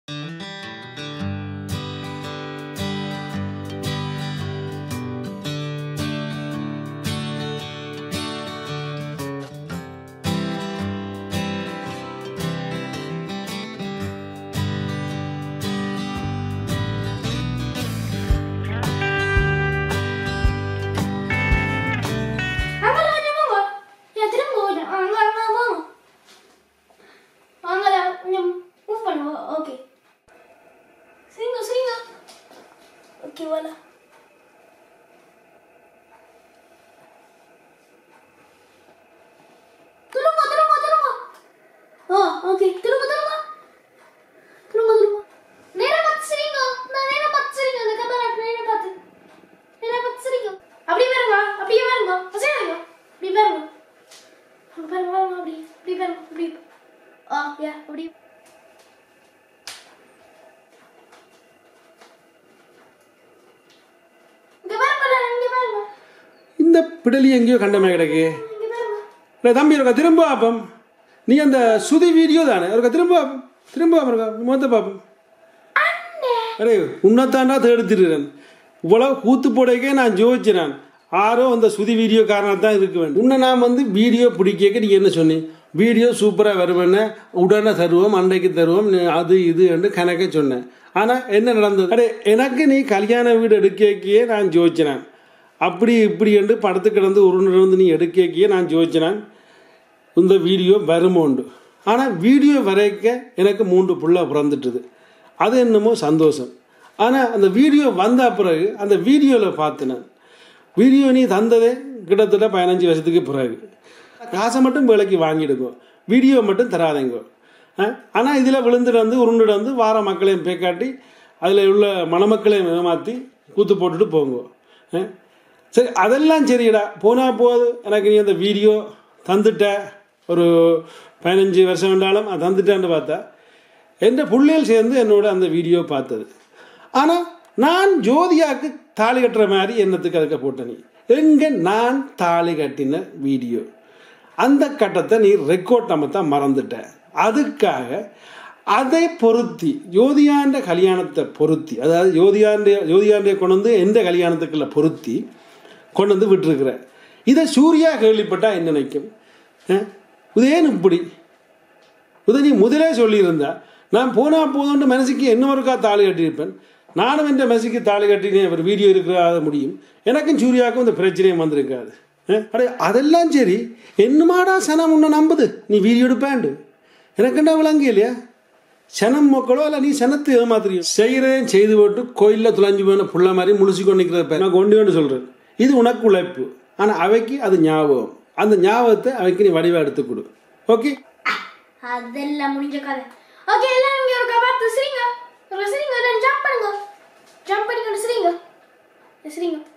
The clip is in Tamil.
அங்கல கொஞ்சம் போங்க ஏன் திரும்ப கொஞ்சம் அங்க அங்க போங்க அங்கல கொஞ்சம் மூவ் பண்ணுங்க ஓகே சரிங்க சரிங்க ஓகே வாலா திரும்ப திரும்ப திரும்ப ஓ ஓகே திரும்ப திரும்ப திரும்ப திரும்ப நேரா பார்த்து சரிங்க நான் நேரா பார்த்து சரிங்க அந்த கேமரா நேரா பார்த்து நேரா பார்த்து சரிங்க அப்படியே பாருங்க அப்படியே பாருங்க அசையாங்க அப்படி பாருங்க அங்க பாருங்க பாருங்க அப்படி அப்படி பாருங்க அப்படி ஆ யா அப்படி இங்க பாருங்க இங்க பாருங்க இந்த பிடலி எங்கேயோ கண்டமே கிடக்கு இங்க பாருங்க இல்லை தம்பி இருக்கா திரும்ப பார்ப்போம் நீ அந்த சுதி வீடியோ தானே இருக்கா திரும்ப பார்ப்போம் திரும்ப பார்ப்போம் இருக்கா மொத்த பார்ப்போம் அரே உன்னைத்தாண்டா தேடுத்திருக்கிறேன் இவ்வளவு கூத்து போடைக்கே நான் ஜோதிச்சினேன் ஆரோ அந்த சுதி வீடியோ காரணம் தான் இருக்க வேண்டும் உன்னை நான் வந்து வீடியோ பிடிக்க நீ என்ன சொன்னேன் வீடியோ சூப்பராக வருவேன்னு உடனே தருவோம் அன்றைக்கு தருவோம் நீ அது இது என்று கணக்கே சொன்னேன் ஆனால் என்ன நடந்தது அடே எனக்கு நீ கல்யாண வீடு எடுக்கையே நான் ஜோதிச்சினேன் அப்படி இப்படி என்று படத்து கிடந்து உருண்டு நீ எடுக்கையே நான் ஜோதிச்சினேன் இந்த வீடியோ வருமோண்டு ஆனால் வீடியோ வரைக்க எனக்கு மூன்று புள்ள பிறந்துட்டுது அது என்னமோ சந்தோஷம் ஆனால் அந்த வீடியோ வந்த பிறகு அந்த வீடியோவில் பார்த்தினேன் வீடியோ நீ தந்ததே கிட்டத்தட்ட பதினஞ்சு வருஷத்துக்கு பிறகு காசை மட்டும் விலைக்கு வாங்கிடுங்க வீடியோ மட்டும் தராதீங்க ஆனால் இதில் விழுந்துட்டு வந்து உருண்டுட்டு வந்து வார மக்களையும் பேக்காட்டி அதில் உள்ள மணமக்களையும் ஏமாற்றி கூத்து போட்டுட்டு போங்க ஆ? சரி அதெல்லாம் சரிடா போனா போது எனக்கு நீ அந்த வீடியோ தந்துட்ட ஒரு பதினஞ்சு வருஷம் வேண்டாலும் அது தந்துட்டேன்னு பார்த்தா என் பிள்ளைகள் சேர்ந்து என்னோட அந்த வீடியோ பார்த்தது ஆனால் நான் ஜோதியாக்கு தாலி கட்டுற மாதிரி என்னத்துக்கு அதுக்கு போட்ட நீ எங்கே நான் தாலி கட்டின வீடியோ அந்த கட்டத்தை நீ ரெக்கார்ட் நம்ம தான் மறந்துட்ட அதுக்காக அதை பொருத்தி ஜோதியாண்ட கல்யாணத்தை பொருத்தி அதாவது ஜோதியாண்டைய ஜோதியாண்டிய கொண்டு வந்து எந்த கல்யாணத்துக்குள்ள பொருத்தி கொண்டு வந்து விட்டுருக்குற இதை சூர்யா கேள்விப்பட்டா என்ன நினைக்கும் அஹ்? உதயன் இப்படி உதய நீ முதலே சொல்லியிருந்தா நான் போனா போதும்னு மனசுக்கு என்ன ஒருக்கா தாலி கட்டியிருப்பேன் நானும் என் மனசுக்கு தாலி கட்டினேன் ஒரு வீடியோ இருக்கிற முடியும் எனக்கும் சூர்யாவுக்கும் இந்த பிரச்சனையும் வந்திருக்காது அஹ்? அடே அதெல்லாம் சரி என்னமாடா சனம் உன்னை நம்புது நீ வீடியோ எடுப்பேண்டு எனக்குண்டா விளங்கு இல்லையா சனம் மக்களோ இல்லை நீ சனத்தை ஏமாத்துறியோ செய்கிறேன் செய்து போட்டு கோயிலில் துளைஞ்சு போன புள்ள மாதிரி முழிச்சு கொண்டு நிற்கிறத நான் கொண்டு வந்து சொல்கிறேன் இது உனக்கு உழைப்பு ஆனால் அவைக்கு அது ஞாபகம் அந்த ஞாபகத்தை அவைக்கு நீ வடிவா எடுத்து கொடு ஓகே அதெல்லாம் முடிஞ்ச கதை ஓகே எல்லாரும் இங்க ஒரு பார்த்து சரிங்க ஒரு சரிங்க எல்லாரும் ஜம்ப் பண்ணுங்க ஜம்ப் பண்ணிக்கணும் சரிங்க சரிங்க